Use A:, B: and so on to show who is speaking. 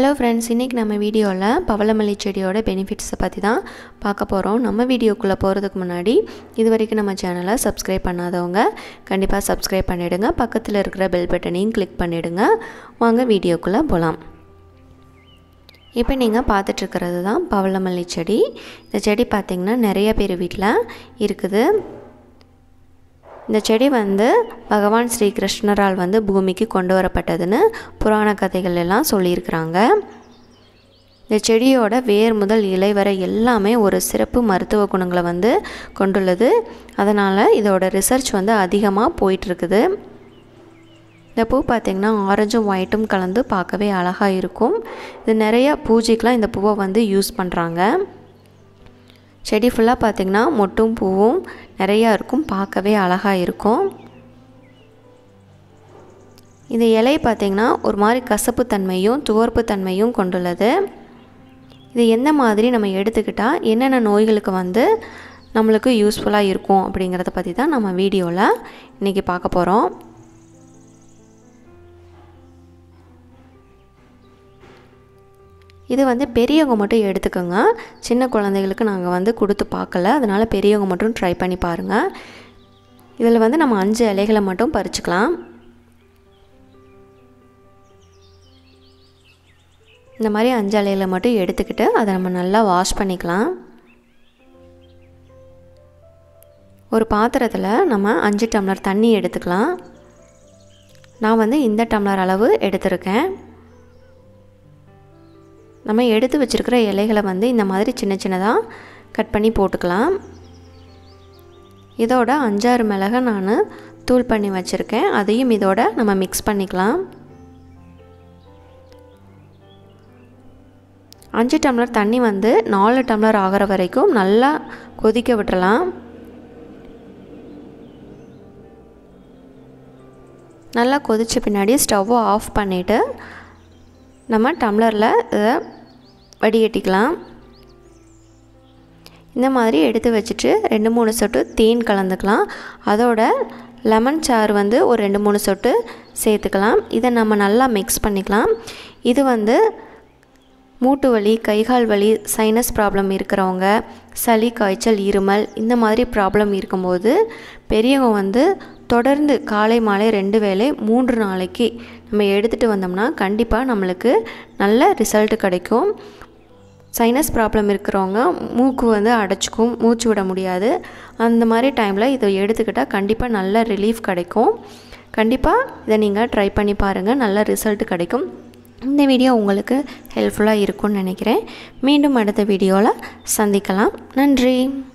A: hello friends இன்றைக்கி நம்ம வீடியோவில் பவளமல்லி செடியோட பெனிஃபிட்ஸை பற்றி தான் பார்க்க போகிறோம் நம்ம வீடியோக்குள்ளே போகிறதுக்கு முன்னாடி இது வரைக்கும் நம்ம சேனலை சப்ஸ்கிரைப் பண்ணாதவங்க கண்டிப்பாக சப்ஸ்கிரைப் பண்ணிவிடுங்க பக்கத்தில் இருக்கிற பெல் பட்டனையும் கிளிக் பண்ணிவிடுங்க வாங்க வீடியோக்குள்ளே போகலாம் இப்போ நீங்கள் பார்த்துட்ருக்கிறது தான் பவளமல்லி செடி இந்த செடி பார்த்திங்கன்னா நிறைய பேர் வீட்டில் இருக்குது இந்த செடி வந்து பகவான் ஸ்ரீ கிருஷ்ணரால் வந்து பூமிக்கு கொண்டு வரப்பட்டதுன்னு புராண கதைகள் எல்லாம் சொல்லியிருக்கிறாங்க இந்த செடியோட வேர் முதல் இலை வரை எல்லாமே ஒரு சிறப்பு மருத்துவ குணங்களை வந்து கொண்டுள்ளது அதனால் இதோட ரிசர்ச் வந்து அதிகமாக போயிட்டுருக்குது இந்த பூ பார்த்திங்கன்னா ஆரஞ்சும் ஒயிட்டும் கலந்து பார்க்கவே அழகாக இருக்கும் இது நிறைய பூஜைக்கெலாம் இந்த பூவை வந்து யூஸ் பண்ணுறாங்க செடி ஃபுல்லாக பார்த்திங்கன்னா மொட்டும் பூவும் நிறையா இருக்கும் பார்க்கவே அழகாக இருக்கும் இந்த இலை பார்த்திங்கன்னா ஒரு மாதிரி கசப்பு தன்மையும் துவர்ப்பு தன்மையும் கொண்டுள்ளது இது எந்த மாதிரி நம்ம எடுத்துக்கிட்டால் என்னென்ன நோய்களுக்கு வந்து நம்மளுக்கு யூஸ்ஃபுல்லாக இருக்கும் அப்படிங்கிறத பற்றி தான் நம்ம வீடியோவில் இன்றைக்கி பார்க்க போகிறோம் இது வந்து பெரியவங்க மட்டும் எடுத்துக்கோங்க சின்ன குழந்தைகளுக்கு நாங்கள் வந்து கொடுத்து பார்க்கல அதனால் பெரியவங்க மட்டும் ட்ரை பண்ணி பாருங்கள் இதில் வந்து நம்ம அஞ்சு இலைகளை மட்டும் பறிச்சுக்கலாம் இந்த மாதிரி அஞ்சு இலைகளை மட்டும் எடுத்துக்கிட்டு அதை நம்ம நல்லா வாஷ் பண்ணிக்கலாம் ஒரு பாத்திரத்தில் நம்ம அஞ்சு டம்ளர் தண்ணி எடுத்துக்கலாம் நான் வந்து இந்த டம்ளர் அளவு எடுத்திருக்கேன் நம்ம எடுத்து வச்சுருக்கிற இலைகளை வந்து இந்த மாதிரி சின்ன சின்னதாக கட் பண்ணி போட்டுக்கலாம் இதோட அஞ்சாறு மிளகை நான் தூள் பண்ணி வச்சுருக்கேன் அதையும் இதோட நம்ம மிக்ஸ் பண்ணிக்கலாம் அஞ்சு டம்ளர் தண்ணி வந்து நாலு டம்ளர் ஆகிற வரைக்கும் நல்லா கொதிக்க விட்டுறலாம் நல்லா கொதித்த பின்னாடி ஸ்டவ்வை ஆஃப் பண்ணிவிட்டு நம்ம டம்ளரில் இதை வடிகட்டிக்கலாம் இந்த மாதிரி எடுத்து வச்சுட்டு ரெண்டு மூணு சொட்டு தேன் கலந்துக்கலாம் அதோட லெமன் சாறு வந்து ஒரு ரெண்டு மூணு சொட்டு சேர்த்துக்கலாம் இதை நம்ம நல்லா மிக்ஸ் பண்ணிக்கலாம் இது வந்து மூட்டு வலி கைகால் வலி சைனஸ் ப்ராப்ளம் இருக்கிறவங்க சளி காய்ச்சல் இருமல் இந்த மாதிரி ப்ராப்ளம் இருக்கும்போது பெரியவங்க வந்து தொடர்ந்து காலை மாலை ரெண்டு வேளை மூன்று நாளைக்கு நம்ம எடுத்துகிட்டு வந்தோம்னா கண்டிப்பாக நம்மளுக்கு நல்ல ரிசல்ட் கிடைக்கும் சைனஸ் ப்ராப்ளம் இருக்கிறவங்க மூக்கு வந்து அடைச்சிக்கும் மூச்சு விட முடியாது அந்த மாதிரி டைமில் இதை எடுத்துக்கிட்டால் கண்டிப்பாக நல்ல ரிலீஃப் கிடைக்கும் கண்டிப்பாக இதை நீங்கள் ட்ரை பண்ணி பாருங்கள் நல்ல ரிசல்ட் கிடைக்கும் இந்த வீடியோ உங்களுக்கு ஹெல்ப்ஃபுல்லாக இருக்கும்னு நினைக்கிறேன் மீண்டும் அடுத்த வீடியோவில் சந்திக்கலாம் நன்றி